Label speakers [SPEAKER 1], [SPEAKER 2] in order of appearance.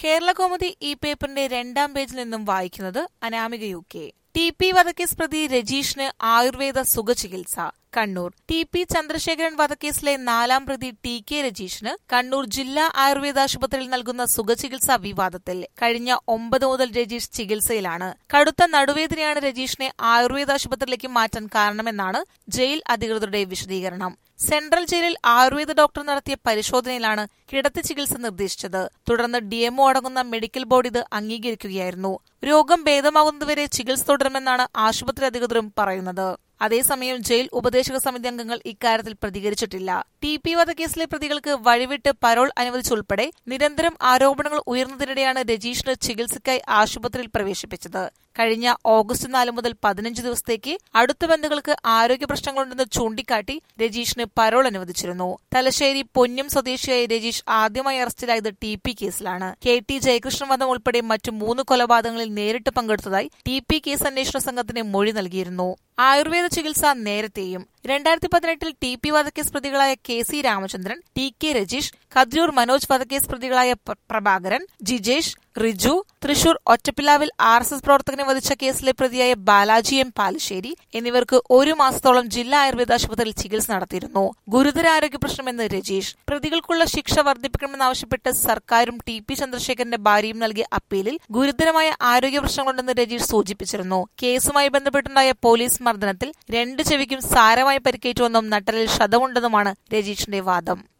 [SPEAKER 1] കേരള കൗമുദി ഈ പേപ്പറിന്റെ രണ്ടാം പേജിൽ നിന്നും വായിക്കുന്നത് Anamika U K T P വധക്കേസ് പ്രതി രജീഷിന് ആയുർവേദ സുഖചികിത്സ കണ്ണൂർ ടി പി ചന്ദ്രശേഖരൻ വധക്കേസിലെ നാലാം പ്രതി ടി കെ രജീഷിന് കണ്ണൂർ ജില്ലാ ആയുർവേദ ആശുപത്രിയിൽ നൽകുന്ന സുഖചികിത്സാ വിവാദത്തിൽ കഴിഞ്ഞ ഒമ്പത് മുതൽ രജീഷ് ചികിത്സയിലാണ് കടുത്ത നടുവേദനയാണ് രജീഷിനെ ആയുർവേദ ആശുപത്രിയിലേക്ക് മാറ്റാൻ കാരണമെന്നാണ് ജയിൽ അധികൃതരുടെ വിശദീകരണം സെൻട്രൽ ജയിലിൽ ആയുർവേദ ഡോക്ടർ നടത്തിയ പരിശോധനയിലാണ് കിടത്തി ചികിത്സ നിർദ്ദേശിച്ചത് തുടർന്ന് ഡിഎംഒ അടങ്ങുന്ന മെഡിക്കൽ ബോർഡ് ഇത് അംഗീകരിക്കുകയായിരുന്നു രോഗം ഭേദമാകുന്നതുവരെ ചികിത്സ തുടരുമെന്നാണ് ആശുപത്രി അധികൃതരും പറയുന്നത് അതേസമയം ജയിൽ ഉപദേശക സമിതി അംഗങ്ങൾ ഇക്കാര്യത്തിൽ പ്രതികരിച്ചിട്ടില്ല ടി പി വധക്കേസിലെ പ്രതികൾക്ക് വഴിവിട്ട് പരോൾ അനുവദിച്ചുൾപ്പെടെ നിരന്തരം ആരോപണങ്ങൾ ഉയർന്നതിനിടെയാണ് രജീഷിന് ചികിത്സയ്ക്കായി ആശുപത്രിയിൽ പ്രവേശിപ്പിച്ചത് കഴിഞ്ഞ ഓഗസ്റ്റ് നാല് മുതൽ പതിനഞ്ച് ദിവസത്തേക്ക് അടുത്ത ബന്ധുക്കൾക്ക് ആരോഗ്യ പ്രശ്നങ്ങളുണ്ടെന്ന് ചൂണ്ടിക്കാട്ടി രജീഷിന് പരോൾ അനുവദിച്ചിരുന്നു തലശ്ശേരി പൊന്നം സ്വദേശിയായ രജീഷ് ആദ്യമായി അറസ്റ്റിലായത് ടി പി കേസിലാണ് കെ ടി ജയകൃഷ്ണൻ വധം ഉൾപ്പെടെ മറ്റു മൂന്ന് കൊലപാതകങ്ങളിൽ നേരിട്ട് പങ്കെടുത്തതായി ടി പി കേസ് അന്വേഷണ സംഘത്തിന് മൊഴി നൽകിയിരുന്നു ആയുർവേദ ചികിത്സ നേരത്തെയും രണ്ടായിരത്തി പതിനെട്ടിൽ ടി പി വധക്കേസ് പ്രതികളായ K C Ramachandran T K Rajeesh Kathiroor Manoj വധക്കേസ് പ്രതികളായ പ്ര- പ്രഭാകരൻ ജിജേഷ് റിജു തൃശൂർ ഒറ്റപ്പിലാവിൽ ആർ എസ് എസ് പ്രവർത്തകനെ വധിച്ച കേസിലെ പ്രതിയായ ബാലാജി എം പാലശ്ശേരി എന്നിവർക്ക് ഒരു മാസത്തോളം ജില്ലാ ആയുർവേദ ആശുപത്രിയിൽ ചികിത്സ നടത്തിയിരുന്നു ഗുരുതര ആരോഗ്യ പ്രശ്നമെന്ന് രജീഷ് പ്രതികൾക്കുള്ള ശിക്ഷ വർദ്ധിപ്പിക്കണമെന്നാവശ്യപ്പെട്ട് സർക്കാരും ടി പി ചന്ദ്രശേഖരന്റെ ഭാര്യയും നൽകിയ അപ്പീലിൽ ഗുരുതരമായ ആരോഗ്യ പ്രശ്നങ്ങളുണ്ടെന്ന് രജീഷ് സൂചിപ്പിച്ചിരുന്നു കേസുമായി ബന്ധപ്പെട്ടുണ്ടായ പോലീസ് മർദ്ദനത്തിൽ രണ്ട് ചെവിക്കും സാരമായി പരിക്കേറ്റുവെന്നും നട്ടലിൽ ക്ഷതമുണ്ടെന്നുമാണ് രജീഷിന്റെ വാദം